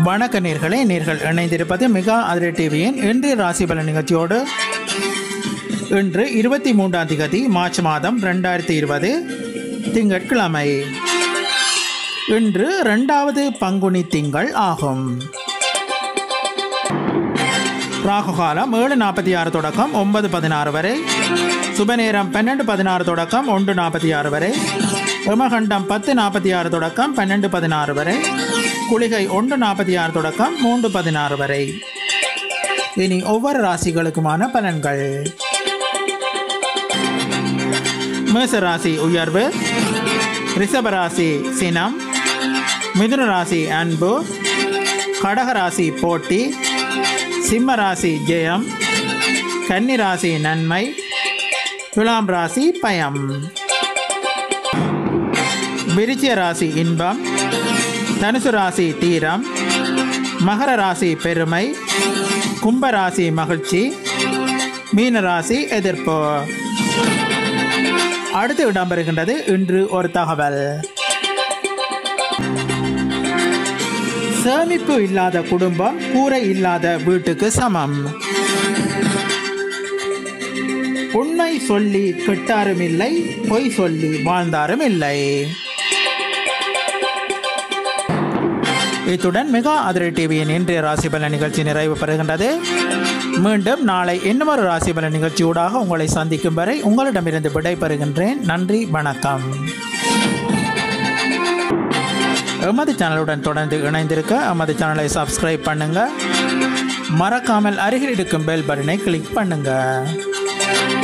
வணக்க நேர்களே நேர்கள் இணைந்திருப்பது மெகா அதிர டிவியின் இன்றைய ராசி பலன் நிகழ்ச்சியோடு இன்று இருபத்தி மூன்றாம் திகதி மார்ச் மாதம் ரெண்டாயிரத்தி இருபது திங்கட்கிழமை இன்று ரெண்டாவது பங்குனி திங்கள் ஆகும் ராகு காலம் ஏழு நாற்பத்தி ஆறு தொடக்கம் ஒன்பது பதினாறு வரை சுபநேரம் பன்னெண்டு பதினாறு தொடக்கம் ஒன்று நாற்பத்தி ஆறு வரை யமகண்டம் பத்து நாற்பத்தி ஆறு தொடக்கம் பன்னெண்டு பதினாறு வரை குளிகை ஒன்று நாற்பத்தி ஆறு தொடக்கம் மூன்று பதினாறு வரை இனி ஒவ்வொரு ராசிகளுக்குமான பலன்கள் மேச ராசி உயர்வு ரிஷப ராசி சினம் மிதுன ராசி அன்பு கடக ராசி போட்டி சிம்ம ராசி ஜெயம் கன்னி ராசி நன்மை துலாம் ராசி பயம் விருச்சிக ராசி இன்பம் தனுசு ராசி தீரம் மகர ராசி பெருமை கும்ப ராசி மகிழ்ச்சி மீன ராசி எதிர்ப்பு அடுத்து இடம்பெறுகின்றது இன்று ஒரு தகவல் சேமிப்பு இல்லாத குடும்பம் கூரை இல்லாத வீட்டுக்கு சமம் உண்மை சொல்லி கெட்டாரும் இல்லை பொய் சொல்லி வாழ்ந்தாரும் இல்லை இத்துடன் மெகா அதிரை டிவியின் இன்றைய ராசிபல நிகழ்ச்சி நிறைவு பெறுகின்றது மீண்டும் நாளை இன்னுமொரு ராசிபல நிகழ்ச்சியூடாக உங்களை சந்திக்கும் வரை உங்களிடமிருந்து விடைபெறுகின்றேன் நன்றி வணக்கம் எமது சேனலுடன் தொடர்ந்து இணைந்திருக்க எமது சேனலை சப்ஸ்கிரைப் பண்ணுங்க மறக்காமல் அருகில் இருக்கும் பெல் பட்டனை கிளிக் பண்ணுங்க